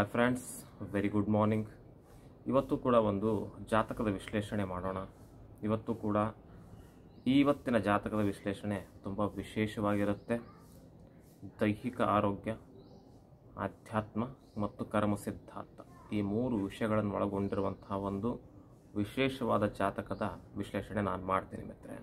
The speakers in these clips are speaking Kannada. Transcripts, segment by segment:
Hi friends very good morning ಇವತ್ತು ಕೂಡ ಒಂದು ಜಾತಕದ ವಿಶ್ಲೇಷಣೆ ಮಾಡೋಣ ಇವತ್ತು ಕೂಡ ಇವತ್ತಿನ ಜಾತಕದ ವಿಶ್ಲೇಷಣೆ ತುಂಬ ವಿಶೇಷವಾಗಿರುತ್ತೆ ದೈಹಿಕ ಆರೋಗ್ಯ ಆಧ್ಯಾತ್ಮ ಮತ್ತು ಕರ್ಮ ಸಿದ್ಧಾಂತ ಈ ಮೂರು ವಿಷಯಗಳನ್ನು ಒಳಗೊಂಡಿರುವಂತಹ ಒಂದು ವಿಶೇಷವಾದ ಜಾತಕದ ವಿಶ್ಲೇಷಣೆ ನಾನು ಮಾಡ್ತೀನಿ ಮಿತ್ರೆ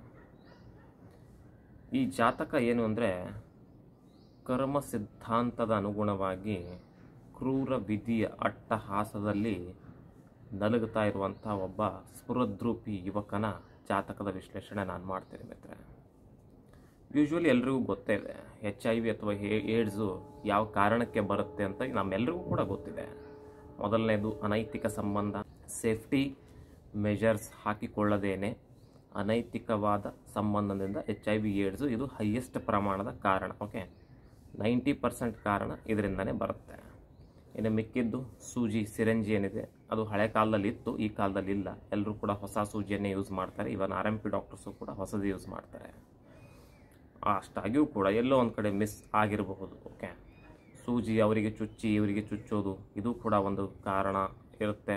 ಈ ಜಾತಕ ಏನು ಅಂದರೆ ಕರ್ಮ ಸಿದ್ಧಾಂತದ ಅನುಗುಣವಾಗಿ ಕ್ರೂರ ವಿಧಿಯ ಅಟ್ಟಹಾಸದಲ್ಲಿ ನಲುಗುತ್ತಾ ಇರುವಂಥ ಒಬ್ಬ ಸ್ಫುರದ್ರೂಪಿ ಯುವಕನ ಜಾತಕದ ವಿಶ್ಲೇಷಣೆ ನಾನು ಮಾಡ್ತೀನಿ ಮಿತ್ರೆ ಯೂಶ್ವಲಿ ಎಲ್ರಿಗೂ ಗೊತ್ತೇ ಇದೆ ಎಚ್ ಐ ವಿ ಅಥವಾ ಏಡ್ಸು ಯಾವ ಕಾರಣಕ್ಕೆ ಬರುತ್ತೆ ಅಂತ ನಮ್ಮೆಲ್ರಿಗೂ ಕೂಡ ಗೊತ್ತಿದೆ ಮೊದಲನೇದು ಅನೈತಿಕ ಸಂಬಂಧ ಸೇಫ್ಟಿ ಮೆಜರ್ಸ್ ಹಾಕಿಕೊಳ್ಳದೇನೆ ಅನೈತಿಕವಾದ ಸಂಬಂಧದಿಂದ ಎಚ್ ಐ ವಿ ಏಡ್ಸು ಇದು ಹೈಯೆಸ್ಟ್ ಪ್ರಮಾಣದ ಕಾರಣ ಓಕೆ ನೈಂಟಿ ಪರ್ಸೆಂಟ್ ಕಾರಣ ಇದರಿಂದನೇ ಬರುತ್ತೆ ಇನ್ನು ಮಿಕ್ಕಿದ್ದು ಸೂಜಿ ಸಿರಂಜಿ ಏನಿದೆ ಅದು ಹಳೆ ಕಾಲದಲ್ಲಿ ಇತ್ತು ಈ ಕಾಲದಲ್ಲಿ ಇಲ್ಲ ಎಲ್ಲರೂ ಕೂಡ ಹೊಸ ಸೂಜಿಯನ್ನೇ ಯೂಸ್ ಮಾಡ್ತಾರೆ even R M P doctors ಕೂಡ ಹೊಸದು ಯೂಸ್ ಮಾಡ್ತಾರೆ ಅಷ್ಟಾಗಿಯೂ ಕೂಡ ಎಲ್ಲೋ ಒಂದು ಕಡೆ ಮಿಸ್ ಆಗಿರಬಹುದು ಓಕೆ ಸೂಜಿ ಅವರಿಗೆ ಚುಚ್ಚಿ ಇವರಿಗೆ ಚುಚ್ಚೋದು ಇದು ಕೂಡ ಒಂದು ಕಾರಣ ಇರುತ್ತೆ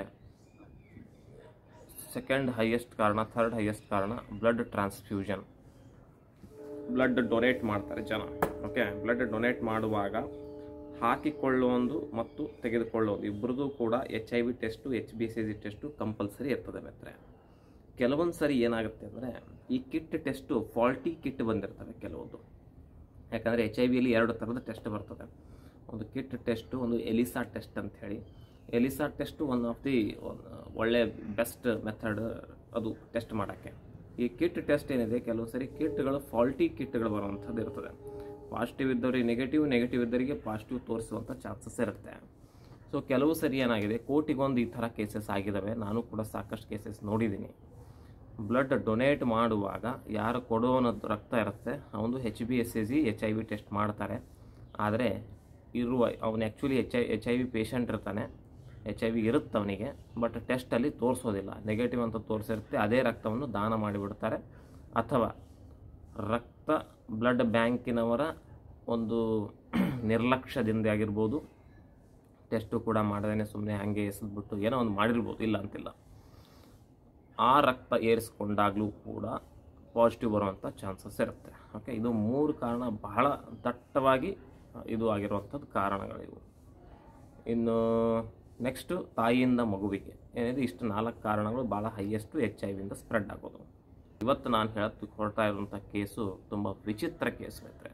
ಸೆಕೆಂಡ್ ಹೈಯೆಸ್ಟ್ ಕಾರಣ ಥರ್ಡ್ ಹೈಯೆಸ್ಟ್ ಕಾರಣ ಬ್ಲಡ್ ಟ್ರಾನ್ಸ್ಫ್ಯೂಷನ್ ಬ್ಲಡ್ ಡೊನೇಟ್ ಮಾಡ್ತಾರೆ ಜನ ಓಕೆ ಬ್ಲಡ್ ಡೊನೇಟ್ ಮಾಡುವಾಗ ಹಾಕಿಕೊಳ್ಳುವೊಂದು ಮತ್ತು ತೆಗೆದುಕೊಳ್ಳೋದು ಇಬ್ಬರದು ಕೂಡ H I V test H B C G test compulsory ಇರ್ತದೆ ಮಿತ್ರೆ ಕೆಲವೊಂದು ಸರಿ ಏನಾಗುತ್ತೆ ಅಂದರೆ ಈ ಕಿಟ್ ಟೆಸ್ಟು ಫಾಲ್ಟಿ ಕಿಟ್ ಬಂದಿರ್ತವೆ ಕೆಲವೊಂದು ಯಾಕಂದರೆ ಎಚ್ ಐ ವಿಯಲ್ಲಿ ಎರಡು ಥರದ ಟೆಸ್ಟ್ ಬರ್ತದೆ ಒಂದು ಕಿಟ್ ಟೆಸ್ಟು ಒಂದು ಎಲಿಸಾ ಟೆಸ್ಟ್ ಅಂತ ಹೇಳಿ ELISA test one of the ಒಳ್ಳೆ ಬೆಸ್ಟ್ ಮೆಥಡ್ ಅದು ಟೆಸ್ಟ್ ಮಾಡೋಕ್ಕೆ ಈ ಕಿಟ್ ಟೆಸ್ಟ್ ಏನಿದೆ ಕೆಲವು ಸರಿ ಕಿಟ್ಗಳು ಫಾಲ್ಟಿ ಕಿಟ್ಗಳು ಬರುವಂಥದ್ದು ಇರ್ತದೆ ಪಾಸಿಟಿವ್ ಇದ್ದವರಿಗೆ ನೆಗೆಟಿವ್ ನೆಗೆಟಿವ್ ಇದ್ದವರಿಗೆ ಪಾಸಿಟಿವ್ ತೋರಿಸುವಂಥ ಚಾನ್ಸಸ್ ಇರುತ್ತೆ ಸೊ ಕೆಲವು ಸರಿ ಏನಾಗಿದೆ ಕೋಟಿಗೊಂದು ಈ ಥರ ಕೇಸಸ್ ಆಗಿದ್ದಾವೆ ನಾನು ಕೂಡ ಸಾಕಷ್ಟು ಕೇಸಸ್ ನೋಡಿದ್ದೀನಿ ಬ್ಲಡ್ ಡೊನೇಟ್ ಮಾಡುವಾಗ ಯಾರು ಕೊಡೋನ ರಕ್ತ ಇರುತ್ತೆ ಅವನು H B S S G H I V test ಮಾಡ್ತಾರೆ ಆದರೆ ಇರುವ ಅವನು actually H I H I V patient ಇರ್ತಾನೆ ಎಚ್ ಐ ವಿ ಇರುತ್ತೆ ಅವನಿಗೆ ಬಟ್ ಟೆಸ್ಟಲ್ಲಿ ತೋರಿಸೋದಿಲ್ಲ ನೆಗೆಟಿವ್ ಅಂತ ತೋರಿಸಿರುತ್ತೆ ಅದೇ ರಕ್ತವನ್ನು ದಾನ ಮಾಡಿಬಿಡ್ತಾರೆ ಅಥವಾ ರಕ್ತ ಬ್ಲಡ್ ಬ್ಯಾಂಕಿನವರ ಒಂದು ನಿರ್ಲಕ್ಷ್ಯದಿಂದ ಆಗಿರ್ಬೋದು ಟೆಸ್ಟು ಕೂಡ ಮಾಡದೇನೆ ಸುಮ್ಮನೆ ಹಾಗೆ ಎಸೆದ್ಬಿಟ್ಟು ಏನೋ ಒಂದು ಮಾಡಿರ್ಬೋದು ಇಲ್ಲ ಅಂತಿಲ್ಲ ಆ ರಕ್ತ ಏರಿಸ್ಕೊಂಡಾಗಲೂ ಕೂಡ ಪಾಸಿಟಿವ್ ಬರುವಂಥ ಚಾನ್ಸಸ್ ಇರುತ್ತೆ ಓಕೆ ಇದು ಮೂರು ಕಾರಣ ಬಹಳ ದಟ್ಟವಾಗಿ ಇದು ಆಗಿರುವಂಥದ್ದು ಕಾರಣಗಳಿವು ಇನ್ನು ನೆಕ್ಸ್ಟು ತಾಯಿಯಿಂದ ಮಗುವಿಗೆ ಏನಿದೆ ಇಷ್ಟು ನಾಲ್ಕು ಕಾರಣಗಳು ಭಾಳ ಹೈಯೆಸ್ಟು ಎಚ್ ಐ ವಿಯಿಂದ ಸ್ಪ್ರೆಡ್ ಆಗೋದು ಇವತ್ತು ನಾನು ಹೇಳೋದಕ್ಕೆ ಹೊರಡ್ತಾ ಇರುವಂಥ ಕೇಸು ತುಂಬ ವಿಚಿತ್ರ ಕೇಸು ಐತೆ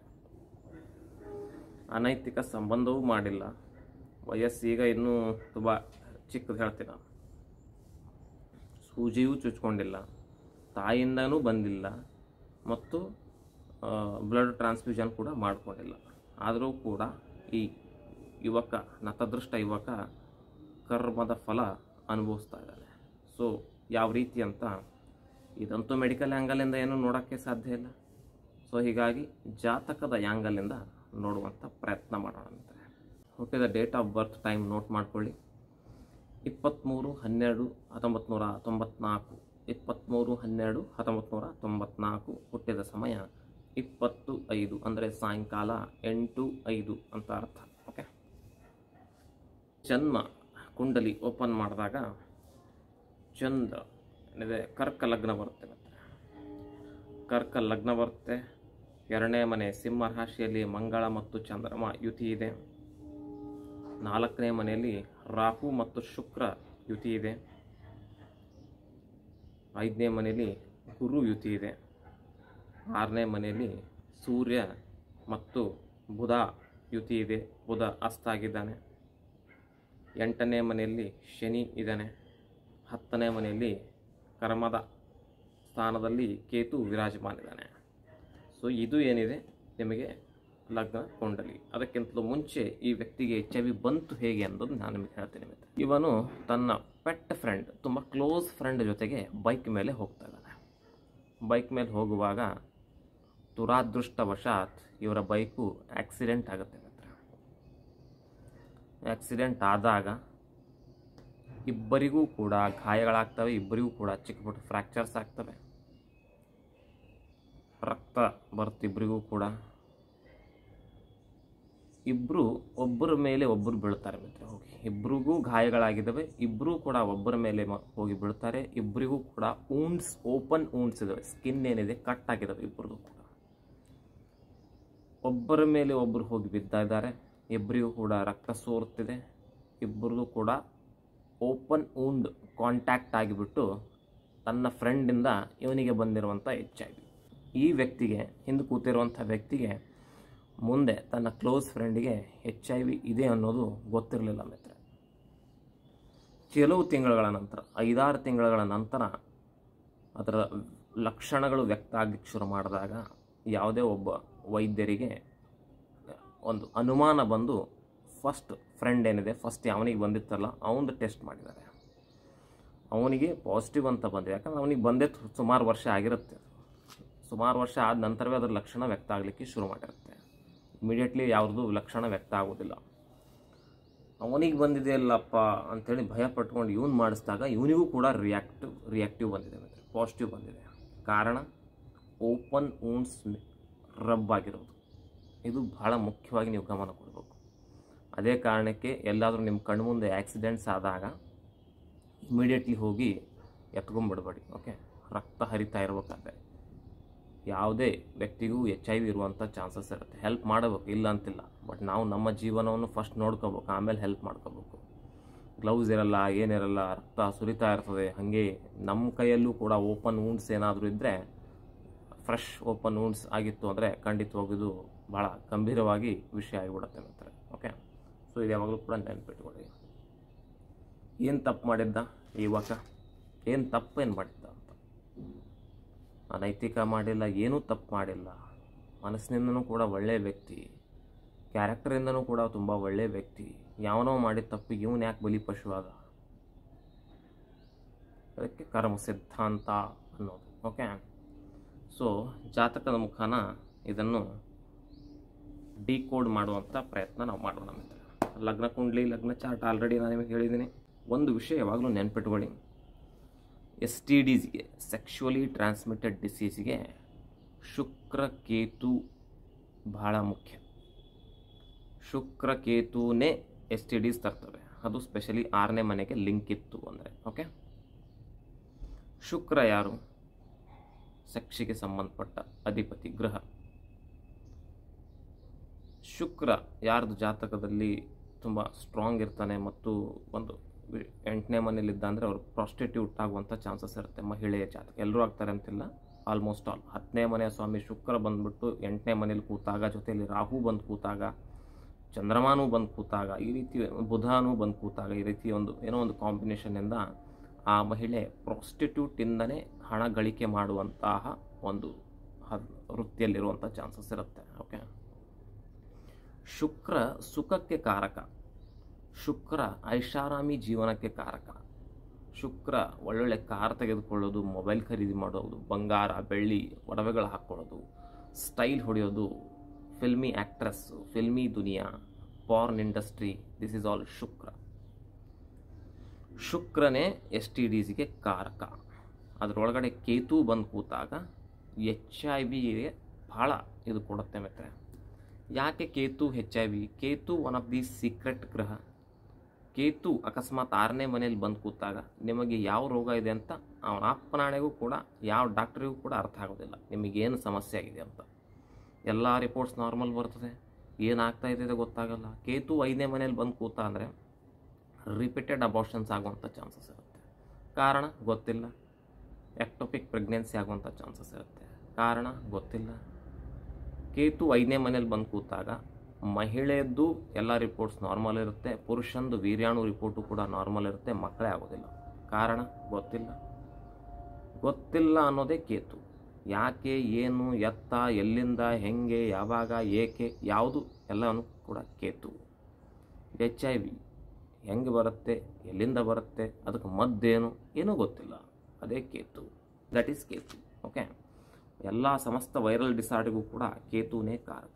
ಅನೈತಿಕ ಸಂಬಂಧವೂ ಮಾಡಿಲ್ಲ ವಯಸ್ಸು ಈಗ ಇನ್ನೂ ತುಂಬ ಚಿಕ್ಕದು ಹೇಳ್ತೀನಿ ನಾನು ಸೂಜಿಯೂ ಚುಚ್ಕೊಂಡಿಲ್ಲ ತಾಯಿಯಿಂದನೂ ಬಂದಿಲ್ಲ ಮತ್ತು ಬ್ಲಡ್ ಟ್ರಾನ್ಸ್ಫ್ಯೂಷನ್ ಕೂಡ ಮಾಡಿಕೊಂಡಿಲ್ಲ ಆದರೂ ಕೂಡ ಈ ಯುವಕ ನತದೃಷ್ಟ ಯುವಕ ಕರ್ಮದ ಫಲ ಅನುಭವಿಸ್ತಾ ಇದ್ದಾನೆ ಸೊ ಯಾವ ರೀತಿ ಅಂತ ಇದಂತೂ ಮೆಡಿಕಲ್ ಆ್ಯಂಗಲಿಂದ ಏನೂ ನೋಡೋಕ್ಕೆ ಸಾಧ್ಯ ಇಲ್ಲ ಸೊ ಹೀಗಾಗಿ ಜಾತಕದ ಆ್ಯಂಗಲಿಂದ ನೋಡುವಂಥ ಪ್ರಯತ್ನ ಮಾಡೋಣ ಅಂತಾರೆ ಹುಟ್ಟಿದ date of birth time note ಮಾಡ್ಕೊಳ್ಳಿ ಇಪ್ಪತ್ತ್ಮೂರು ಹನ್ನೆರಡು ಹತ್ತೊಂಬತ್ತು ನೂರ ತೊಂಬತ್ನಾಲ್ಕು ಇಪ್ಪತ್ತ್ಮೂರು ಹನ್ನೆರಡು ಹತ್ತೊಂಬತ್ತು ನೂರ ತೊಂಬತ್ನಾಲ್ಕು ಹುಟ್ಟಿದ ಸಮಯ ಇಪ್ಪತ್ತು ಐದು ಅಂದರೆ ಸಾಯಂಕಾಲ ಎಂಟು ಐದು ಅಂತ ಅರ್ಥ ಓಕೆ ಜನ್ಮ ಕುಂಡಲಿ ಓಪನ್ ಮಾಡಿದಾಗ ಚಂದ್ರ ಏನಿದೆ ಕರ್ಕ ಲಗ್ನ ಬರುತ್ತೆ ಮತ್ತೆ ಕರ್ಕ ಲಗ್ನ ಬರುತ್ತೆ ಎರಡನೇ ಮನೆ ಸಿಂಹ ರಾಶಿಯಲ್ಲಿ ಮಂಗಳ ಮತ್ತು ಚಂದ್ರಮ ಯುತಿ ಇದೆ ನಾಲ್ಕನೇ ಮನೆಯಲ್ಲಿ ರಾಹು ಮತ್ತು ಶುಕ್ರ ಯುತಿ ಇದೆ ಐದನೇ ಮನೆಯಲ್ಲಿ ಗುರು ಯುತಿ ಇದೆ ಆರನೇ ಮನೆಯಲ್ಲಿ ಸೂರ್ಯ ಮತ್ತು ಬುಧ ಯುತಿ ಇದೆ ಬುಧ ಅಸ್ತಾಗಿದ್ದಾನೆ ಎಂಟನೇ ಮನೆಯಲ್ಲಿ ಶನಿ ಇದ್ದಾನೆ ಹತ್ತನೇ ಮನೆಯಲ್ಲಿ ಕರ್ಮದ ಸ್ಥಾನದಲ್ಲಿ ಕೇತು ವಿರಾಜಮಾನಿದ್ದಾನೆ ಸೊ ಇದು ಏನಿದೆ ನಿಮಗೆ ಲಗ್ನ ಕುಂಡಲಿ ಅದಕ್ಕಿಂತಲೂ ಮುಂಚೆ ಈ ವ್ಯಕ್ತಿಗೆ ಎಚ್ ಐ ವಿ ಬಂತು ಹೇಗೆ ಅನ್ನೋದು ನಾನು ನಿಮಗೆ ಹೇಳ್ತೀನಿ ಮಿತ್ರ. ಇವನು ತನ್ನ ಪೆಟ್ ಫ್ರೆಂಡ್ ತುಂಬ ಕ್ಲೋಸ್ ಫ್ರೆಂಡ್ ಜೊತೆಗೆ ಬೈಕ್ ಮೇಲೆ ಹೋಗ್ತಾ ಇದ್ದಾನೆ ಬೈಕ್ ಮೇಲೆ ಹೋಗುವಾಗ ದುರಾದೃಷ್ಟವಶಾತ್ ಇವರ ಬೈಕು ಆಕ್ಸಿಡೆಂಟ್ ಆಗುತ್ತೆ ಮಿತ್ರ ಆಕ್ಸಿಡೆಂಟ್ ಆದಾಗ ಇಬ್ಬರಿಗೂ ಕೂಡ ಗಾಯಗಳಾಗ್ತವೆ ಇಬ್ಬರಿಗೂ ಕೂಡ ಚಿಕ್ಕ ಪುಟ್ಟ ಫ್ರ್ಯಾಕ್ಚರ್ಸ್ ಆಗ್ತವೆ ರಕ್ತ ಬರುತ್ತೆ ಇಬ್ಬರಿಗೂ ಕೂಡ ಇಬ್ಬರು ಒಬ್ಬರ ಮೇಲೆ ಒಬ್ಬರು ಬೀಳ್ತಾರೆ ಮಿತ್ರ ಹೋಗಿ ಇಬ್ರಿಗೂ ಗಾಯಗಳಾಗಿದ್ದಾವೆ ಇಬ್ಬರೂ ಕೂಡ ಒಬ್ಬರ ಮೇಲೆ ಮ- ಹೋಗಿ ಬೀಳ್ತಾರೆ ಇಬ್ಬರಿಗೂ ಕೂಡ ಊನ್ಸ್ ಓಪನ್ ಊನ್ಸ್ ಇದಾವೆ ಸ್ಕಿನ್ ಏನಿದೆ ಕಟ್ ಆಗಿದಾವೆ ಇಬ್ಬರಿಗೂ ಕೂಡ ಒಬ್ಬರ ಮೇಲೆ ಒಬ್ಬರು ಹೋಗಿ ಬಿದ್ದ ಇದ್ದಾರೆ ಇಬ್ಬರಿಗೂ ಕೂಡ ರಕ್ತ ಸೋರುತ್ತಿದೆ ಇಬ್ಬರಿಗೂ ಕೂಡ ಓಪನ್ ಊಂಡ್ ಕಾಂಟ್ಯಾಕ್ಟ್ ಆಗಿಬಿಟ್ಟು ತನ್ನ ಫ್ರೆಂಡಿಂದ ಇವನಿಗೆ ಬಂದಿರುವಂಥ ಎಚ್ ಐ ವಿ ಈ ವ್ಯಕ್ತಿಗೆ ಹಿಂದೆ ಕೂತಿರುವಂಥ ವ್ಯಕ್ತಿಗೆ ಮುಂದೆ ತನ್ನ ಕ್ಲೋಸ್ ಫ್ರೆಂಡಿಗೆ ಎಚ್ ಐ ವಿ ಇದೆ ಅನ್ನೋದು ಗೊತ್ತಿರಲಿಲ್ಲ ಮಿತ್ರ ಕೆಲವು ತಿಂಗಳುಗಳ ನಂತರ ಐದಾರು ತಿಂಗಳುಗಳ ನಂತರ ಅದರ ಲಕ್ಷಣಗಳು ವ್ಯಕ್ತ ಆಗಲಿಕ್ಕೆ ಶುರು ಮಾಡಿದಾಗ ಯಾವುದೇ ಒಬ್ಬ ವೈದ್ಯರಿಗೆ ಒಂದು ಅನುಮಾನ ಬಂದು ಫಸ್ಟ್ ಫ್ರೆಂಡ್ ಏನಿದೆ ಫಸ್ಟ್ ಅವನಿಗೆ ಬಂದಿತ್ತಲ್ಲ ಅವನದು ಟೆಸ್ಟ್ ಮಾಡಿದ್ದಾರೆ ಅವನಿಗೆ ಪಾಸಿಟಿವ್ ಅಂತ ಬಂದಿದೆ ಯಾಕಂದ್ರೆ ಅವನಿಗೆ ಬಂದೇ ಸುಮಾರು ವರ್ಷ ಆಗಿರುತ್ತೆ ಸುಮಾರು ವರ್ಷ ಆದ ನಂತರವೇ ಅದರ ಲಕ್ಷಣ ವ್ಯಕ್ತ ಆಗಲಿಕ್ಕೆ ಶುರು ಮಾಡಿರುತ್ತೆ ಇಮಿಡಿಯೇಟ್ಲಿ ಯಾವ್ದು ಲಕ್ಷಣ ವ್ಯಕ್ತ ಆಗೋದಿಲ್ಲ ಅವನಿಗೆ ಬಂದಿದೆ ಅಲ್ಲಪ್ಪ ಅಂತೇಳಿ ಭಯ ಪಟ್ಕೊಂಡು ಇವನು ಮಾಡಿಸಿದಾಗ ಇವನಿಗೂ ಕೂಡ ರಿಯಾಕ್ಟಿವ್ ರಿಯಾಕ್ಟಿವ್ ಬಂದಿದೆ ಮತ್ತು ಪಾಸಿಟಿವ್ ಬಂದಿದೆ ಕಾರಣ ಓಪನ್ ಊನ್ಸ್ ರಬ್ ಆಗಿರೋದು ಇದು ಬಹಳ ಮುಖ್ಯವಾಗಿ ನೀವು ಗಮನ ಕೊಡಬೇಕು ಅದೇ ಕಾರಣಕ್ಕೆ ಎಲ್ಲಾದರೂ ನಿಮ್ಮ ಕಣ್ಮುಂದೆ ಆಕ್ಸಿಡೆಂಟ್ಸ್ ಆದಾಗ ಇಮಿಡಿಯೇಟ್ಲಿ ಹೋಗಿ ಎತ್ಕೊಂಡ್ಬಿಡ್ಬೇಡಿ ಓಕೆ ರಕ್ತ ಹರಿತಾ ಇರಬೇಕಾದ್ರೆ ಯಾವುದೇ ವ್ಯಕ್ತಿಗೂ ಎಚ್ ಐ ವಿ ಇರುವಂಥ ಚಾನ್ಸಸ್ ಇರುತ್ತೆ ಹೆಲ್ಪ್ ಮಾಡಬೇಕು ಇಲ್ಲ ಅಂತಿಲ್ಲ ಬಟ್ ನಾವು ನಮ್ಮ ಜೀವನವನ್ನು ಫಸ್ಟ್ ನೋಡ್ಕೋಬೇಕು ಆಮೇಲೆ ಹೆಲ್ಪ್ ಮಾಡ್ಕೋಬೇಕು ಗ್ಲೌಸ್ ಇರಲ್ಲ ಏನಿರಲ್ಲ ರಕ್ತ ಸುರಿತಾ ಇರ್ತದೆ ಹಾಗೆ ನಮ್ಮ ಕೈಯಲ್ಲೂ ಕೂಡ ಓಪನ್ ವೂಂಡ್ಸ್ ಏನಾದರೂ ಇದ್ದರೆ ಫ್ರೆಶ್ ಓಪನ್ ವೂಂಡ್ಸ್ ಆಗಿತ್ತು ಅಂದರೆ ಖಂಡಿತವಾಗಿ ಇದು ಭಾಳ ಗಂಭೀರವಾಗಿ ವಿಷಯ ಆಗಿಬಿಡುತ್ತೆ ಅಂತಾರೆ ಓಕೆ ಸೊ ಇದು ಯಾವಾಗಲೂ ಕೂಡ ನೆನಪಿಟ್ಕೊಳ್ಳಿ ಏನು ತಪ್ಪು ಮಾಡಿದ್ದ ಈ ಯುವಕ ಏನು ತಪ್ಪೇನು ಮಾಡಿದ್ದ ಅಂತ ಅನೈತಿಕ ಮಾಡಿಲ್ಲ ಏನೂ ತಪ್ಪು ಮಾಡಿಲ್ಲ ಮನಸ್ಸಿನಿಂದನೂ ಕೂಡ ಒಳ್ಳೆಯ ವ್ಯಕ್ತಿ ಕ್ಯಾರೆಕ್ಟರಿಂದನೂ ಕೂಡ ತುಂಬ ಒಳ್ಳೆಯ ವ್ಯಕ್ತಿ ಯಾವನೋ ಮಾಡಿದ ತಪ್ಪಿಗೆ ಇವನು ಯಾಕೆ ಬಲಿ ಪಶುವಾದ ಅದಕ್ಕೆ ಕರ್ಮ ಸಿದ್ಧಾಂತ ಅನ್ನೋದು ಓಕೆ ಸೊ ಜಾತಕದ ಮುಖಾನ ಇದನ್ನು ಡಿಕೋಡ್ ಮಾಡುವಂಥ ಪ್ರಯತ್ನ ನಾವು ಮಾಡೋಣ ಮಿತ್ರ ಲಗ್ನ ಕುಂಡ್ಲಿ ಲಗ್ನ ಚಾರ್ಟ್ ಆಲ್ರೆಡಿ ನಾನು ನಿಮಗೆ ಹೇಳಿದ್ದೀನಿ ಒಂದು ವಿಷಯ ಯಾವಾಗಲೂ ನೆನ್ಪಿಟ್ಕೊಳ್ಳಿ ಎಸ್ ಟಿ ಡಿಸ್ಗೆ ಸೆಕ್ಷುವಲಿ ಟ್ರಾನ್ಸ್ಮಿಟೆಡ್ ಡಿಸೀಸ್ಗೆ ಶುಕ್ರ ಕೇತು ಬಹಳ ಮುಖ್ಯ ಶುಕ್ರ ಕೇತುನೇ ಎಸ್ ಟಿ ಡಿಸ್ ತರ್ತವೆ ಅದು ಸ್ಪೆಷಲಿ ಆರನೇ ಮನೆಗೆ ಲಿಂಕ್ ಇತ್ತು ಅಂದರೆ ಓಕೆ ಶುಕ್ರ ಯಾರು ಸೆಕ್ಷಿಗೆ ಸಂಬಂಧಪಟ್ಟ ಅಧಿಪತಿ ಗ್ರಹ ಶುಕ್ರ ಯಾರ್ದು ಜಾತಕದಲ್ಲಿ ತುಂಬ ಸ್ಟ್ರಾಂಗ್ ಇರ್ತಾನೆ ಮತ್ತು ಒಂದು ವಿ- ಎಂಟನೇ ಮನೇಲಿದ್ದ ಅಂದರೆ ಅವ್ರು ಪ್ರಾಸ್ಟಿಟ್ಯೂಟ್ ಆಗುವಂಥ ಚಾನ್ಸಸ್ ಇರುತ್ತೆ ಮಹಿಳೆಯ ಜಾತಕ ಎಲ್ಲರೂ ಆಗ್ತಾರೆ ಅಂತಿಲ್ಲ ಆಲ್ಮೋಸ್ಟ್ ಆಲ್ ಹತ್ತನೇ ಮನೆಯ ಸ್ವಾಮಿ ಶುಕ್ರ ಬಂದ್ಬಿಟ್ಟು ಎಂಟನೇ ಮನೇಲಿ ಕೂತಾಗ ಜೊತೆಯಲ್ಲಿ ರಾಹು ಬಂದು ಕೂತಾಗ ಚಂದ್ರಮಾನು ಬಂದು ಕೂತಾಗ ಈ ರೀತಿ ಬುಧಾನು ಬಂದು ಕೂತಾಗ ಈ ರೀತಿ ಒಂದು ಏನೋ ಒಂದು ಕಾಂಬಿನೇಷನ್ನಿಂದ ಆ ಮಹಿಳೆ ಪ್ರಾಸ್ಟಿಟ್ಯೂಟಿಂದನೇ ಹಣ ಗಳಿಕೆ ಮಾಡುವಂತಹ ಒಂದು ಹ- ವೃತ್ತಿಯಲ್ಲಿರುವಂಥ ಚಾನ್ಸಸ್ ಇರುತ್ತೆ ಓಕೆ ಶುಕ್ರ ಸುಖಕ್ಕೆ ಕಾರಕ ಶುಕ್ರ ಐಷಾರಾಮಿ ಜೀವನಕ್ಕೆ ಕಾರಕ ಶುಕ್ರ ಒಳ್ಳೊಳ್ಳೆ ಕಾರ್ ತೆಗೆದುಕೊಳ್ಳೋದು ಮೊಬೈಲ್ ಖರೀದಿ ಮಾಡೋದು ಬಂಗಾರ ಬೆಳ್ಳಿ ಒಡವೆಗಳು ಹಾಕ್ಕೊಳ್ಳೋದು ಸ್ಟೈಲ್ ಹೊಡೆಯೋದು ಫಿಲ್ಮಿ ಆ್ಯಕ್ಟ್ರೆಸ್ಸು ಫಿಲ್ಮಿ ದುನಿಯಾ porn industry this is all Shukra ಶುಕ್ರನೇ ಎಸ್ ಟಿ ಡಿಸ್ಗೆ ಕಾರಕ ಅದರೊಳಗಡೆ ಕೇತು ಬಂದು ಕೂತಾಗ ಎಚ್ ಐ ವಿಗೆ ಭಾಳ ಇದು ಕೊಡುತ್ತೆ ಮಿತ್ರೆ ಯಾಕೆ Ketu H I V Ketu one of the secret ಗ್ರಹ ಕೇತು ಅಕಸ್ಮಾತ್ ಆರನೇ ಮನೇಲಿ ಬಂದು ಕೂತಾಗ ನಿಮಗೆ ಯಾವ ರೋಗ ಇದೆ ಅಂತ ಅವನ ಅಪ್ಪನಾಣೆಗೂ ಕೂಡ ಯಾವ ಡಾಕ್ಟ್ರಿಗೂ ಕೂಡ ಅರ್ಥ ಆಗೋದಿಲ್ಲ ನಿಮಗೇನು ಸಮಸ್ಯೆ ಆಗಿದೆ ಅಂತ ಎಲ್ಲ ರಿಪೋರ್ಟ್ಸ್ ನಾರ್ಮಲ್ ಬರ್ತದೆ ಏನಾಗ್ತಾ ಇದೆ ಗೊತ್ತಾಗಲ್ಲ ಕೇತು ಐದನೇ ಮನೇಲಿ ಬಂದು ಕೂತ ಅಂದರೆ ರಿಪೀಟೆಡ್ ಅಬಾರ್ಷನ್ಸ್ ಆಗುವಂಥ ಚಾನ್ಸಸ್ ಇರುತ್ತೆ ಕಾರಣ ಗೊತ್ತಿಲ್ಲ ಎಕ್ಟೋಪಿಕ್ ಪ್ರೆಗ್ನೆನ್ಸಿ ಆಗುವಂಥ ಚಾನ್ಸಸ್ ಇರುತ್ತೆ ಕಾರಣ ಗೊತ್ತಿಲ್ಲ ಕೇತು ಐದನೇ ಮನೇಲಿ ಬಂದು ಕೂತಾಗ ಮಹಿಳೆಯದ್ದು ಎಲ್ಲ ರಿಪೋರ್ಟ್ಸ್ ನಾರ್ಮಲ್ ಇರುತ್ತೆ ಪುರುಷಂದು ವೀರ್ಯಾಣು ರಿಪೋರ್ಟು ಕೂಡ ನಾರ್ಮಲ್ ಇರುತ್ತೆ ಮಕ್ಕಳೇ ಆಗೋದಿಲ್ಲ ಕಾರಣ ಗೊತ್ತಿಲ್ಲ ಗೊತ್ತಿಲ್ಲ ಅನ್ನೋದೇ ಕೇತು ಯಾಕೆ ಏನು ಎತ್ತ ಎಲ್ಲಿಂದ ಹೆಂಗೆ ಯಾವಾಗ ಏಕೆ ಯಾವುದು ಎಲ್ಲನೂ ಕೂಡ ಕೇತು ಎಚ್ ಐ ವಿ ಹೆಂಗೆ ಬರುತ್ತೆ ಎಲ್ಲಿಂದ ಬರುತ್ತೆ ಅದಕ್ಕೆ ಮದ್ದೇನು ಏನೂ ಗೊತ್ತಿಲ್ಲ ಅದೇ Ketu that is Ketu okay ಎಲ್ಲ ಸಮಸ್ತ ವೈರಲ್ ಡಿಸಾರ್ಡ್ಗೂ ಕೂಡ ಕೇತುನೇ ಕಾರಕ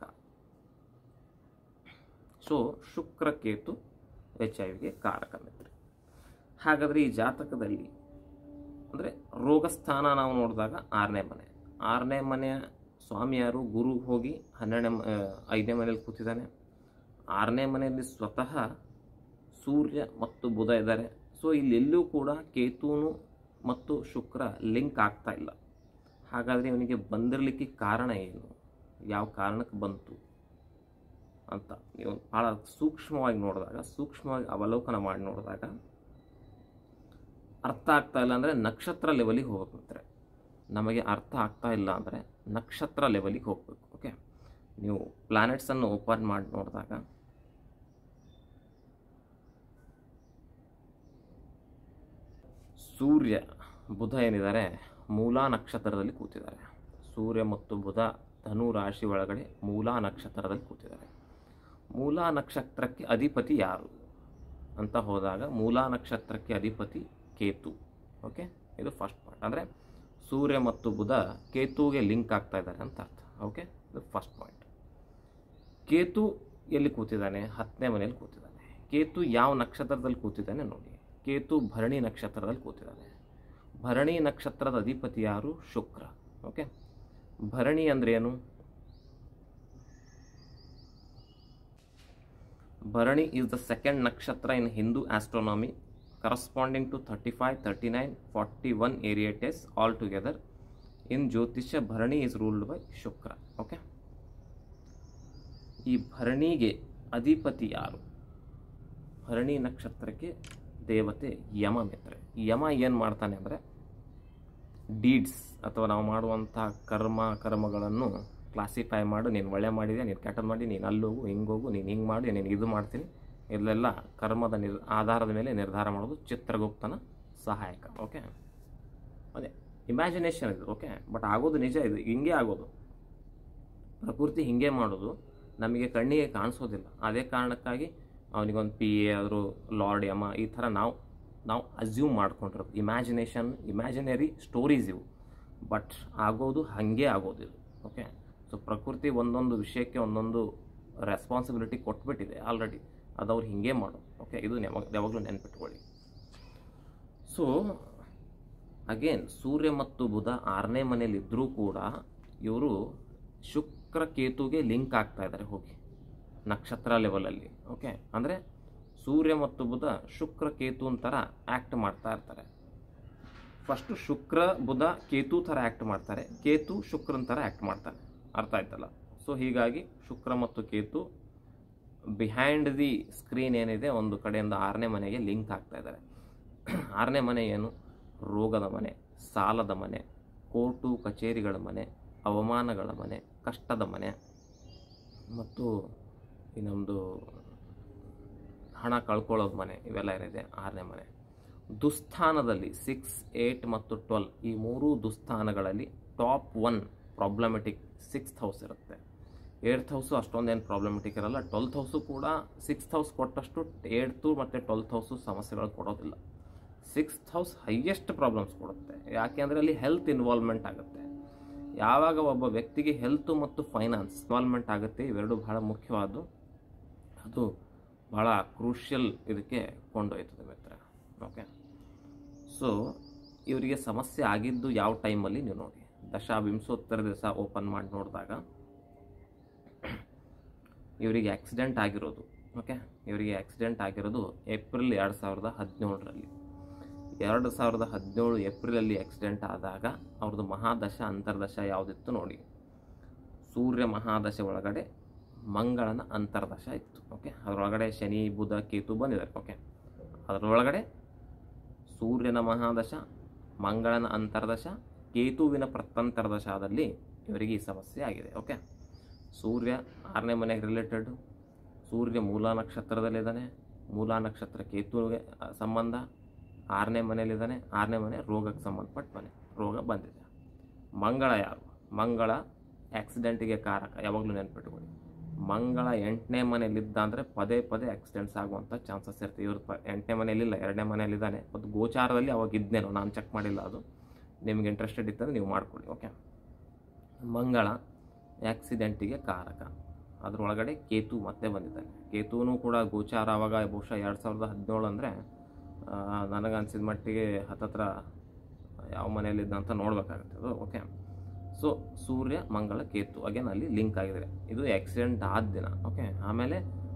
so Shukra Ketu H I ವಿಗೆ ಕಾರಕ ಮಿತ್ರ ಹಾಗಾದರೆ ಈ ಜಾತಕದಲ್ಲಿ ಅಂದರೆ ರೋಗಸ್ಥಾನ ನಾವು ನೋಡಿದಾಗ ಆರನೇ ಮನೆ ಆರನೇ ಮನೆಯ ಸ್ವಾಮಿಯಾರು ಗುರು ಹೋಗಿ ಹನ್ನೆರಡನೇ ಮ- ಆ, ಐದನೇ ಮನೇಲಿ ಕೂತಿದ್ದಾನೆ ಆರನೇ ಮನೆಯಲ್ಲಿ ಸ್ವತಃ ಸೂರ್ಯ ಮತ್ತು ಬುಧ ಇದ್ದಾರೆ ಸೊ ಇಲ್ಲೆಲ್ಲೂ ಕೂಡ ಕೇತುನು ಮತ್ತು ಶುಕ್ರ ಲಿಂಕ್ ಆಗ್ತಾ ಇಲ್ಲ ಹಾಗಾದರೆ ಇವನಿಗೆ ಬಂದಿರಲಿಕ್ಕೆ ಕಾರಣ ಏನು ಯಾವ ಕಾರಣಕ್ಕೆ ಬಂತು ಅಂತ ನೀವು ಭಾಳ ಸೂಕ್ಷ್ಮವಾಗಿ ನೋಡಿದಾಗ ಸೂಕ್ಷ್ಮವಾಗಿ ಅವಲೋಕನ ಮಾಡಿ ನೋಡಿದಾಗ ಅರ್ಥ ಆಗ್ತಾ ಇಲ್ಲ ಅಂದರೆ ನಕ್ಷತ್ರ ಲೆವೆಲಿಗೆ ಹೋಗ್ಬೇಕಂತಾರೆ ನಮಗೆ ಅರ್ಥ ಆಗ್ತಾ ಇಲ್ಲ ಅಂದರೆ ನಕ್ಷತ್ರ ಲೆವೆಲಿಗೆ ಹೋಗಬೇಕು ಓಕೆ ನೀವು ಪ್ಲ್ಯಾನೆಟ್ಸನ್ನು ಓಪನ್ ಮಾಡಿ ನೋಡಿದಾಗ ಸೂರ್ಯ ಬುಧ ಏನಿದ್ದಾರೆ ಮೂಲಾ ನಕ್ಷತ್ರದಲ್ಲಿ ಕೂತಿದ್ದಾರೆ ಸೂರ್ಯ ಮತ್ತು ಬುಧ ಧನು ರಾಶಿ ಒಳಗಡೆ ಮೂಲಾ ನಕ್ಷತ್ರದಲ್ಲಿ ಕೂತಿದ್ದಾರೆ ಮೂಲಾ ನಕ್ಷತ್ರಕ್ಕೆ ಅಧಿಪತಿ ಯಾರು ಅಂತ ಹೋದಾಗ ಮೂಲಾ ನಕ್ಷತ್ರಕ್ಕೆ ಅಧಿಪತಿ ಕೇತು ಓಕೆ ಇದು ಫಸ್ಟ್ ಪಾಯಿಂಟ್ ಅಂದರೆ ಸೂರ್ಯ ಮತ್ತು ಬುಧ ಕೇತುಗೆ ಲಿಂಕ್ ಆಗ್ತಾ ಇದ್ದಾರೆ ಅಂತ ಅರ್ಥ ಓಕೆ ಇದು ಫಸ್ಟ್ ಪಾಯಿಂಟ್ ಕೇತು ಎಲ್ಲಿ ಕೂತಿದ್ದಾನೆ ಹತ್ತನೇ ಮನೆಯಲ್ಲಿ ಕೂತಿದ್ದಾನೆ ಕೇತು ಯಾವ ನಕ್ಷತ್ರದಲ್ಲಿ ಕೂತಿದ್ದಾನೆ ನೋಡಿ ಕೇತು ಭರಣಿ ನಕ್ಷತ್ರದಲ್ಲಿ ಕೂತಿದ್ದಾನೆ ಭರಣಿ ನಕ್ಷತ್ರದ ಅಧಿಪತಿ ಯಾರು ಶುಕ್ರ ಓಕೆ ಭರಣಿ ಅಂದ್ರೆ ಏನು ಭರಣಿ ಈಸ್ ದ ಸೆಕೆಂಡ್ ನಕ್ಷತ್ರ in Hindu astronomy corresponding to thirty five thirty nine forty one Arietis all together in ಜ್ಯೋತಿಷ್ಯ Bharani is ruled by Shukra okay ಈ ಭರಣಿಗೆ ಅಧಿಪತಿ ಯಾರು ಭರಣಿ ನಕ್ಷತ್ರಕ್ಕೆ ದೇವತೆ ಯಮ ಮಿತ್ರೆ ಯಮ ಏನು ಮಾಡ್ತಾನೆ ಅಂದರೆ ಡೀಡ್ಸ್ ಅಥವಾ ನಾವು ಮಾಡುವಂತಹ ಕರ್ಮ ಕರ್ಮಗಳನ್ನು ಕ್ಲಾಸಿಫೈ ಮಾಡು ನೀನು ಒಳ್ಳೆ ಮಾಡಿದೆ ನೀನು ಕೆಟ್ಟದ್ದು ಮಾಡಿ ನೀನು ಅಲ್ಲೋಗು ಹಿಂಗೋಗು ನೀನು ಹಿಂಗೆ ಮಾಡಿ ನೀನು ಇದು ಮಾಡ್ತೀನಿ ಇಲ್ಲೆಲ್ಲ ಕರ್ಮದ ನಿರ್ ಆಧಾರದ ಮೇಲೆ ನಿರ್ಧಾರ ಮಾಡೋದು ಚಿತ್ರಗುಪ್ತನ ಸಹಾಯಕ ಓಕೆ ಅದೇ ಇಮ್ಯಾಜಿನೇಷನ್ ಇದು ಓಕೆ ಬಟ್ ಆಗೋದು ನಿಜ ಇದು ಹಿಂಗೆ ಆಗೋದು ಪ್ರಕೃತಿ ಹಿಂಗೆ ಮಾಡೋದು ನಮಗೆ ಕಣ್ಣಿಗೆ ಕಾಣಿಸೋದಿಲ್ಲ ಅದೇ ಕಾರಣಕ್ಕಾಗಿ ಅವನಿಗೊಂದು ಪಿ ಎ ಆದರೂ ಲಾರ್ಡ್ ಯಮ ಈ ಥರ ನಾವು ನಾವು ಅಸ್ಯೂಮ್ ಮಾಡ್ಕೊಂಡಿರೋದು ಇಮ್ಯಾಜಿನೇಷನ್ ಇಮ್ಯಾಜಿನರಿ ಸ್ಟೋರೀಸ್ ಇವು ಬಟ್ ಆಗೋದು ಹಾಗೆ ಆಗೋದು ಇದು ಓಕೆ ಸೊ ಪ್ರಕೃತಿ ಒಂದೊಂದು ವಿಷಯಕ್ಕೆ ಒಂದೊಂದು ರೆಸ್ಪಾನ್ಸಿಬಿಲಿಟಿ ಕೊಟ್ಬಿಟ್ಟಿದೆ ಆಲ್ರೆಡಿ ಅದು ಅವ್ರು ಹಿಂಗೆ ಮಾಡೋದು ಓಕೆ ಇದು ಯಾವಾಗ ಯಾವಾಗಲೂ ನೆನ್ಪಿಟ್ಕೊಳ್ಳಿ ಸೊ ಅಗೇನ್ ಸೂರ್ಯ ಮತ್ತು ಬುಧ ಆರನೇ ಮನೇಲಿ ಇದ್ದರೂ ಕೂಡ ಇವರು ಶುಕ್ರ ಕೇತುಗೆ ಲಿಂಕ್ ಆಗ್ತಾ ಇದ್ದಾರೆ ಹೋಗಿ ನಕ್ಷತ್ರ ಲೆವೆಲಲ್ಲಿ ಓಕೆ ಅಂದರೆ ಸೂರ್ಯ ಮತ್ತು ಬುಧ ಶುಕ್ರ ಕೇತು ಥರ ಆ್ಯಕ್ಟ್ ಮಾಡ್ತಾ ಇರ್ತಾರೆ ಫಸ್ಟು ಶುಕ್ರ ಬುಧ ಕೇತು ಥರ ಆ್ಯಕ್ಟ್ ಮಾಡ್ತಾರೆ ಕೇತು ಶುಕ್ರನ ಥರ ಆ್ಯಕ್ಟ್ ಮಾಡ್ತಾರೆ ಅರ್ಥ ಆಯ್ತಲ್ಲ ಸೊ ಹೀಗಾಗಿ ಶುಕ್ರ ಮತ್ತು ಕೇತು ಬಿಹೈಂಡ್ ದಿ ಸ್ಕ್ರೀನ್ ಏನಿದೆ ಒಂದು ಕಡೆಯಿಂದ ಆರನೇ ಮನೆಗೆ ಲಿಂಕ್ ಆಗ್ತಾ ಇದ್ದಾರೆ ಆರನೇ ಮನೆ ಏನು ರೋಗದ ಮನೆ ಸಾಲದ ಮನೆ ಕೋರ್ಟು ಕಚೇರಿಗಳ ಮನೆ ಅವಮಾನಗಳ ಮನೆ ಕಷ್ಟದ ಮನೆ ಮತ್ತು ಇನ್ನೊಂದು ಹಣ ಕಳ್ಕೊಳ್ಳೋದು ಮನೆ ಇವೆಲ್ಲ ಏನಿದೆ ಆರನೇ ಮನೆ ದುಸ್ಥಾನದಲ್ಲಿ ಸಿಕ್ಸ್ ಏಯ್ಟ್ ಮತ್ತು ಟ್ವೆಲ್ ಈ ಮೂರೂ ದುಸ್ಥಾನಗಳಲ್ಲಿ top one problematic sixth house ಇರುತ್ತೆ ಏಯ್ತ್ ಹೌಸು ಅಷ್ಟೊಂದೇನು ಪ್ರಾಬ್ಲಮೆಟಿಕ್ ಇರಲ್ಲ ಟ್ವೆಲ್ತ್ ಹೌಸು ಕೂಡ ಸಿಕ್ಸ್ತ್ ಹೌಸ್ ಕೊಟ್ಟಷ್ಟು ಏಯ್ತು ಮತ್ತು ಟ್ವೆಲ್ತ್ ಹೌಸು ಸಮಸ್ಯೆಗಳು ಕೊಡೋದಿಲ್ಲ ಸಿಕ್ಸ್ತ್ ಹೌಸ್ ಹೈಯೆಸ್ಟ್ ಪ್ರಾಬ್ಲಮ್ಸ್ ಕೊಡುತ್ತೆ ಯಾಕೆ ಅಂದರೆ ಅಲ್ಲಿ ಹೆಲ್ತ್ ಇನ್ವಾಲ್ವ್ಮೆಂಟ್ ಆಗುತ್ತೆ ಯಾವಾಗ ಒಬ್ಬ ವ್ಯಕ್ತಿಗೆ ಹೆಲ್ತ್ ಮತ್ತು ಫೈನಾನ್ಸ್ ಇನ್ವಾಲ್ವ್ಮೆಂಟ್ ಆಗುತ್ತೆ ಇವೆರಡು ಬಹಳ ಮುಖ್ಯವಾದ್ದು ಅದು ಬಹಳ ಕ್ರೂಷಿಯಲ್ ಇದಕ್ಕೆ ಕೊಂಡೊಯ್ತದೆ ಮಿತ್ರ ಓಕೆ ಸೊ ಇವರಿಗೆ ಸಮಸ್ಯೆ ಆಗಿದ್ದು ಯಾವ ಟೈಮಲ್ಲಿ ನೀವು ನೋಡಿ ದಶ ವಿಂಶೋತ್ತರ ದಿವಸ ಓಪನ್ ಮಾಡಿ ನೋಡಿದಾಗ ಇವರಿಗೆ ಆಕ್ಸಿಡೆಂಟ್ ಆಗಿರೋದು ಓಕೆ ಇವರಿಗೆ ಆಕ್ಸಿಡೆಂಟ್ ಆಗಿರೋದು ಏಪ್ರಿಲ್ ಎರಡು ಸಾವಿರದ ಹದಿನೇಳರಲ್ಲಿ ಎರಡು ಸಾವಿರದ ಹದಿನೇಳು ಏಪ್ರಿಲಲ್ಲಿ ಆಕ್ಸಿಡೆಂಟ್ ಆದಾಗ ಅವ್ರದ್ದು ಮಹಾದಶ ಅಂತರ್ದಶ ಯಾವುದಿತ್ತು ನೋಡಿ ಸೂರ್ಯ ಮಹಾದಶೆ ಒಳಗಡೆ ಮಂಗಳನ ಅಂತರ್ದಶ ಇತ್ತು ಓಕೆ ಅದರೊಳಗಡೆ ಶನಿ ಬುಧ ಕೇತು ಬಂದಿದ್ದಾರೆ ಓಕೆ ಅದರೊಳಗಡೆ ಸೂರ್ಯನ ಮಹಾದಶ ಮಂಗಳನ ಅಂತರ್ದಶ ಕೇತುವಿನ ಪ್ರತಂತರ್ದಶದಲ್ಲಿ ಇವರಿಗೆ ಈ ಸಮಸ್ಯೆ ಆಗಿದೆ ಓಕೆ ಸೂರ್ಯ ಆರನೇ ಮನೆಗೆ ರಿಲೇಟೆಡ್ ಸೂರ್ಯ ಮೂಲ ನಕ್ಷತ್ರದಲ್ಲಿದ್ದಾನೆ ಮೂಲ ನಕ್ಷತ್ರ ಕೇತುವಿಗೆ ಆ, ಸಂಬಂಧ ಆರನೇ ಮನೆಯಲ್ಲಿದ್ದಾನೆ ಆರನೇ ಮನೆ ರೋಗಕ್ಕೆ ಸಂಬಂಧಪಟ್ಟ ಮನೆ ರೋಗ ಬಂದಿದೆ ಮಂಗಳ ಯಾರು ಮಂಗಳ ಆಕ್ಸಿಡೆಂಟಿಗೆ ಕಾರಕ ಯಾವಾಗಲೂ ನೆನ್ಪಿಟ್ಕೊಳ್ಳಿ ಮಂಗಳ ಎಂಟನೇ ಮನೆಯಲ್ಲಿದ್ದ ಅಂದರೆ ಪದೇ ಪದೇ ಆಕ್ಸಿಡೆಂಟ್ಸ್ ಆಗುವಂಥ ಚಾನ್ಸಸ್ ಇರುತ್ತೆ ಇವ್ರು ಪ ಎಂಟನೇ ಮನೆಯಲ್ಲಿಲ್ಲ ಎರಡನೇ ಮನೆಯಲ್ಲಿದ್ದಾನೆ ಮತ್ತು ಗೋಚಾರದಲ್ಲಿ ಅವಾಗ ಇದ್ದೇನೋ ನಾನು ಚೆಕ್ ಮಾಡಿಲ್ಲ ಅದು ನಿಮ್ಗೆ ಇಂಟ್ರೆಸ್ಟೆಡ್ ಇದ್ದರೆ ನೀವು ಮಾಡ್ಕೊಳ್ಳಿ ಓಕೆ ಮಂಗಳ ಆಕ್ಸಿಡೆಂಟಿಗೆ ಕಾರಕ ಅದರೊಳಗಡೆ ಕೇತು ಮತ್ತೆ ಬಂದಿದ್ದಾನೆ ಕೇತುನು ಕೂಡ ಗೋಚಾರ ಅವಾಗ ಬಹುಶಃ ಎರಡು ಸಾವಿರದ ಹದಿನೇಳು ಅಂದರೆ ನನಗನ್ಸಿದ ಮಟ್ಟಿಗೆ ಹತ್ತತ್ರ ಯಾವ ಮನೆಯಲ್ಲಿದ್ದ ಅಂತ ನೋಡಬೇಕಾಗುತ್ತೆ ಅದು ಓಕೆ ಸೊ ಸೂರ್ಯ ಮಂಗಳ ಕೇತು ಅಗೇನ್ ಅಲ್ಲಿ ಲಿಂಕ್ ಆಗಿದೆ ಇದು ಆಕ್ಸಿಡೆಂಟ್ ಆದ ದಿನ ಓಕೆ ಆಮೇಲೆ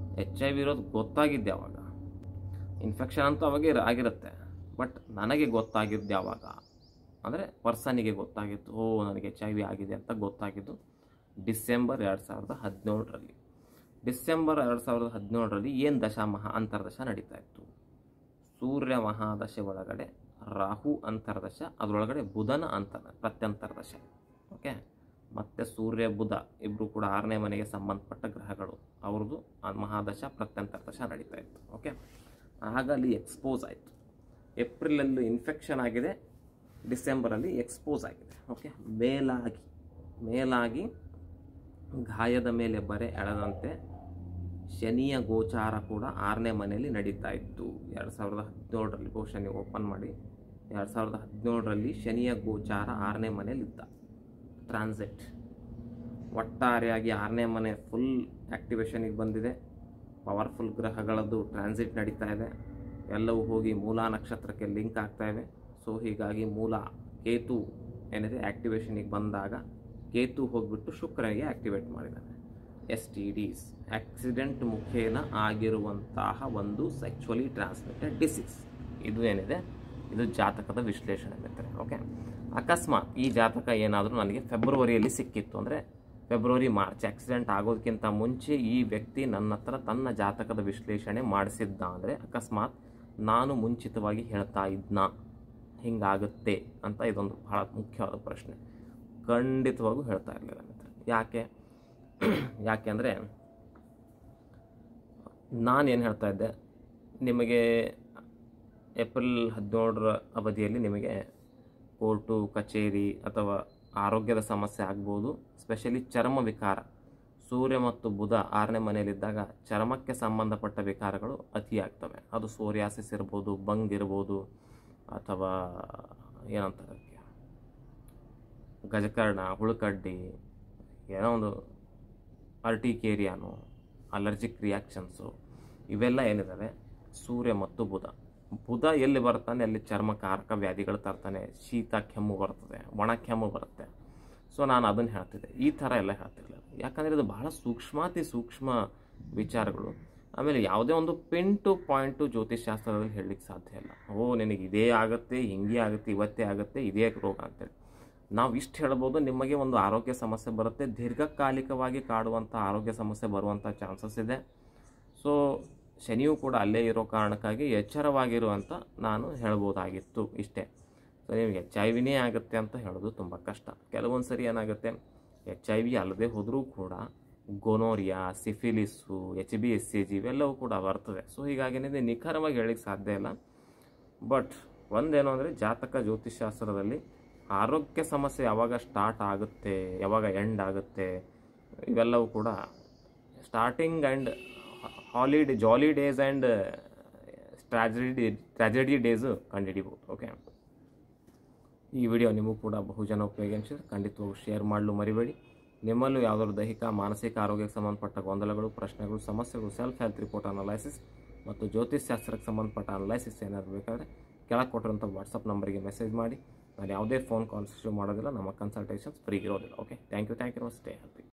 ಎಚ್ ಐ ವಿ ಇರೋದು ಗೊತ್ತಾಗಿದ್ದೆ ಯಾವಾಗ ಇನ್ಫೆಕ್ಷನ್ ಅಂತೂ ಅವಾಗೆ ಇರ- ಆಗಿರುತ್ತೆ ಬಟ್ ನನಗೆ ಗೊತ್ತಾಗಿದ್ದು ಯಾವಾಗ ಅಂದರೆ ಪರ್ಸನಿಗೆ ಗೊತ್ತಾಗಿತ್ತು ಓ ನನಗೆ ಎಚ್ ಐ ವಿ ಆಗಿದೆ ಅಂತ ಗೊತ್ತಾಗಿದ್ದು ಡಿಸೆಂಬರ್ ಎರಡು ಸಾವಿರದ ಹದಿನೇಳರಲ್ಲಿ ಡಿಸೆಂಬರ್ ಎರಡು ಸಾವಿರದ ಹದಿನೇಳರಲ್ಲಿ ಏನು ದಶ ಮಹಾ ಅಂತರ್ದಶ ನಡೀತಾ ಇತ್ತು ಸೂರ್ಯ ಮಹಾದಶೆ ಒಳಗಡೆ ರಾಹು ಅಂತರ್ದಶ ಅದರೊಳಗಡೆ ಬುಧನ ಅಂತರ ಪ್ರತ್ಯಂತರ್ದಶ ಓಕೆ ಮತ್ತು ಸೂರ್ಯ ಬುಧ ಇಬ್ಬರು ಕೂಡ ಆರನೇ ಮನೆಗೆ ಸಂಬಂಧಪಟ್ಟ ಗ್ರಹಗಳು ಅವ್ರದ್ದು ಆ ಮಹಾದಶ ಪ್ರತ್ಯಂತರ್ದಶ ನಡೀತಾ ಇತ್ತು ಓಕೆ ಆಗ ಅಲ್ಲಿ ಎಕ್ಸ್ಪೋಸ್ ಆಯಿತು ಏಪ್ರಿಲಲ್ಲಿ ಇನ್ಫೆಕ್ಷನ್ ಆಗಿದೆ ಡಿಸೆಂಬರಲ್ಲಿ ಎಕ್ಸ್ಪೋಸ್ ಆಗಿದೆ ಓಕೆ ಮೇಲಾಗಿ ಮೇಲಾಗಿ ಗಾಯದ ಮೇಲೆ ಬರೆ ಎಳೆದಂತೆ ಶನಿಯ ಗೋಚಾರ ಕೂಡ ಆರನೇ ಮನೆಯಲ್ಲಿ ನಡೀತಾ ಇತ್ತು ಎರಡು ಸಾವಿರದ ಹದಿನೇಳರಲ್ಲಿ ಬಹುಶಃ ನೀವು ಓಪನ್ ಮಾಡಿ ಎರಡು ಸಾವಿರದ ಹದಿನೇಳರಲ್ಲಿ ಶನಿಯ ಗೋಚಾರ ಆರನೇ ಮನೆಯಲ್ಲಿ ಇದ್ದ ಟ್ರಾನ್ಸಿಟ್ ಒಟ್ಟಾರೆಯಾಗಿ ಆರನೇ ಮನೆ ಫುಲ್ ಆ್ಯಕ್ಟಿವೇಶನಿಗೆ ಬಂದಿದೆ ಪವರ್ಫುಲ್ ಗ್ರಹಗಳದ್ದು ಟ್ರಾನ್ಸಿಟ್ ನಡೀತಾ ಇದೆ ಎಲ್ಲವೂ ಹೋಗಿ ಮೂಲ ನಕ್ಷತ್ರಕ್ಕೆ ಲಿಂಕ್ ಆಗ್ತಾ ಇವೆ ಸೊ ಹೀಗಾಗಿ ಮೂಲ ಕೇತು ಏನಿದೆ ಆ್ಯಕ್ಟಿವೇಶನಿಗೆ ಬಂದಾಗ ಕೇತು ಹೋಗಿಬಿಟ್ಟು ಶುಕ್ರನಿಗೆ ಆ್ಯಕ್ಟಿವೇಟ್ ಮಾಡಿದ್ದಾನೆ ಎಸ್ ಟಿ ಡಿಸ್ ಆಕ್ಸಿಡೆಂಟ್ ಮುಖೇನ ಆಗಿರುವಂತಹ ಒಂದು ಸೆಕ್ಚುಲಿ ಟ್ರಾನ್ಸ್ಮಿಟೆಡ್ ಡಿಸೀಸ್ ಇದು ಏನಿದೆ ಇದು ಜಾತಕದ ವಿಶ್ಲೇಷಣೆ ಮೆಥಡ್ ಓಕೆ ಅಕಸ್ಮಾತ್ ಈ ಜಾತಕ ಏನಾದರೂ ನನಗೆ ಫೆಬ್ರವರಿಯಲ್ಲಿ ಸಿಕ್ಕಿತ್ತು ಅಂದರೆ ಫೆಬ್ರವರಿ ಮಾರ್ಚ್ ಆಕ್ಸಿಡೆಂಟ್ ಆಗೋದಕ್ಕಿಂತ ಮುಂಚೆ ಈ ವ್ಯಕ್ತಿ ನನ್ನ ಹತ್ರ ತನ್ನ ಜಾತಕದ ವಿಶ್ಲೇಷಣೆ ಮಾಡಿಸಿದ್ದ ಅಂದರೆ ಅಕಸ್ಮಾತ್ ನಾನು ಮುಂಚಿತವಾಗಿ ಹೇಳ್ತಾ ಇದ್ನಾ ಹಿಂಗಾಗುತ್ತೆ ಅಂತ ಇದೊಂದು ಬಹಳ ಮುಖ್ಯವಾದ ಪ್ರಶ್ನೆ ಖಂಡಿತವಾಗೂ ಹೇಳ್ತಾ ಇರಲಿಲ್ಲ ಮಿತ್ರ ಯಾಕೆ ಯಾಕೆಂದರೆ ನಾನೇನು ಹೇಳ್ತಾ ಇದ್ದೆ ನಿಮಗೆ ಏಪ್ರಿಲ್ ಹದಿನೇಳರ ಅವಧಿಯಲ್ಲಿ ನಿಮಗೆ ಕೋರ್ಟು ಕಚೇರಿ ಅಥವಾ ಆರೋಗ್ಯದ ಸಮಸ್ಯೆ ಆಗ್ಬೋದು ಸ್ಪೆಷಲಿ ಚರ್ಮ ವಿಕಾರ ಸೂರ್ಯ ಮತ್ತು ಬುಧ ಆರನೇ ಮನೆಯಲ್ಲಿದ್ದಾಗ ಚರ್ಮಕ್ಕೆ ಸಂಬಂಧಪಟ್ಟ ವಿಕಾರಗಳು ಅತಿಯಾಗ್ತವೆ ಅದು ಸೋರಿಯಾಸಿಸ್ ಇರ್ಬೋದು ಬಂಗ್ ಇರ್ಬೋದು ಅಥವಾ ಏನಂತಾರೆ ಅದಕ್ಕೆ ಗಜಕರ್ಣ ಹುಳುಕಡ್ಡಿ ಏನೋ ಒಂದು ಅರ್ಟಿಕೇರಿಯಾನು ಅಲರ್ಜಿಕ್ ರಿಯಾಕ್ಷನ್ಸು ಇವೆಲ್ಲ ಏನಿದ್ದಾವೆ ಸೂರ್ಯ ಮತ್ತು ಬುಧ ಬುಧ ಎಲ್ಲಿ ಬರ್ತಾನೆ ಅಲ್ಲಿ ಚರ್ಮಕಾರಕ ವ್ಯಾಧಿಗಳು ತರ್ತಾನೆ ಶೀತ ಕೆಮ್ಮು ಬರ್ತದೆ ಒಣ ಕೆಮ್ಮು ಬರುತ್ತೆ ಸೊ ನಾನು ಅದನ್ನು ಹೇಳ್ತಿದ್ದೆ ಈ ಥರ ಎಲ್ಲ ಹೇಳ್ತಿರ್ಲಿಲ್ಲ ಯಾಕಂದರೆ ಇದು ಬಹಳ ಸೂಕ್ಷ್ಮಾತಿ ಸೂಕ್ಷ್ಮ ವಿಚಾರಗಳು ಆಮೇಲೆ ಯಾವುದೇ ಒಂದು ಪಿನ್ ಟು ಪಾಯಿಂಟು ಜ್ಯೋತಿಷ್ಶಾಸ್ತ್ರದಲ್ಲಿ ಹೇಳಲಿಕ್ಕೆ ಸಾಧ್ಯ ಇಲ್ಲ ಓ ನಿನಗೆ ಇದೇ ಆಗುತ್ತೆ ಹಿಂಗೆ ಆಗುತ್ತೆ ಇವತ್ತೇ ಆಗುತ್ತೆ ಇದೇ ರೋಗ ಅಂತೇಳಿ ನಾವು ಇಷ್ಟು ಹೇಳ್ಬೋದು ನಿಮಗೆ ಒಂದು ಆರೋಗ್ಯ ಸಮಸ್ಯೆ ಬರುತ್ತೆ ದೀರ್ಘಕಾಲಿಕವಾಗಿ ಕಾಡುವಂಥ ಆರೋಗ್ಯ ಸಮಸ್ಯೆ ಬರುವಂಥ ಚಾನ್ಸಸ್ ಇದೆ ಸೊ ಶನಿಯೂ ಕೂಡ ಅಲ್ಲೇ ಇರೋ ಕಾರಣಕ್ಕಾಗಿ ಎಚ್ಚರವಾಗಿರುವಂತ ನಾನು ಹೇಳ್ಬೋದಾಗಿತ್ತು ಇಷ್ಟೇ ಸೊ ನಿಮಗೆ ಎಚ್ ಐ ವಿನೇ ಆಗುತ್ತೆ ಅಂತ ಹೇಳೋದು ತುಂಬ ಕಷ್ಟ ಕೆಲವೊಂದು ಸರಿ ಏನಾಗುತ್ತೆ ಎಚ್ ಐ ವಿ ಅಲ್ಲದೆ ಹೋದರೂ ಕೂಡ gonorrhoea syphilis H B S C G ಇವೆಲ್ಲವೂ ಕೂಡ ಬರ್ತದೆ ಸೊ ಹೀಗಾಗಿ ಏನಿದೆ ನಿಖರವಾಗಿ ಹೇಳಲಿಕ್ಕೆ ಸಾಧ್ಯ ಇಲ್ಲ ಬಟ್ ಒಂದೇನು ಅಂದರೆ ಜಾತಕ ಜ್ಯೋತಿಷ್ಶಾಸ್ತ್ರದಲ್ಲಿ ಆರೋಗ್ಯ ಸಮಸ್ಯೆ ಯಾವಾಗ ಸ್ಟಾರ್ಟ್ ಆಗುತ್ತೆ ಯಾವಾಗ ಎಂಡ್ ಆಗುತ್ತೆ ಇವೆಲ್ಲವೂ ಕೂಡ starting and holiday jolly days and tragedy tragedy days ಕಂಡುಹಿಡಿಬೋದು ಓಕೆ ಈ ವಿಡಿಯೋ ನಿಮಗೂ ಕೂಡ ಬಹುಜನ ಉಪಯೋಗ ಅನಿಸಿದ್ರೆ ಖಂಡಿತವಾಗೂ ಶೇರ್ ಮಾಡಲು ಮರಿಬೇಡಿ ನಿಮ್ಮಲ್ಲೂ ಯಾವುದಾದ್ರು ದೈಹಿಕ ಮಾನಸಿಕ ಆರೋಗ್ಯಕ್ಕೆ ಸಂಬಂಧಪಟ್ಟ ಗೊಂದಲಗಳು ಪ್ರಶ್ನೆಗಳು ಸಮಸ್ಯೆಗಳು ಸೆಲ್ಫ್ ಹೆಲ್ತ್ ರಿಪೋರ್ಟ್ ಅನಲೈಸಿಸ್ ಮತ್ತು ಜ್ಯೋತಿಷ್ಶಾಸ್ತ್ರಕ್ಕೆ ಸಂಬಂಧಪಟ್ಟ ಅನಲೈಸಿಸ್ ಏನಾದರೂ ಬೇಕಾದರೆ ಕೆಳಗೆ ಕೊಟ್ಟಿರೋಂಥ ವಾಟ್ಸಪ್ ನಂಬರಿಗೆ ಮೆಸೇಜ್ ಮಾಡಿ ನಾನು ಯಾವುದೇ ಫೋನ್ ಕಾಲ್ಸ್ ಮಾಡೋದಿಲ್ಲ ನಮ್ಮ ಕನ್ಸಲ್ಟೇಷನ್ಸ್ ಫ್ರೀ ಇರೋದಿಲ್ಲ okay thank you thank you stay healthy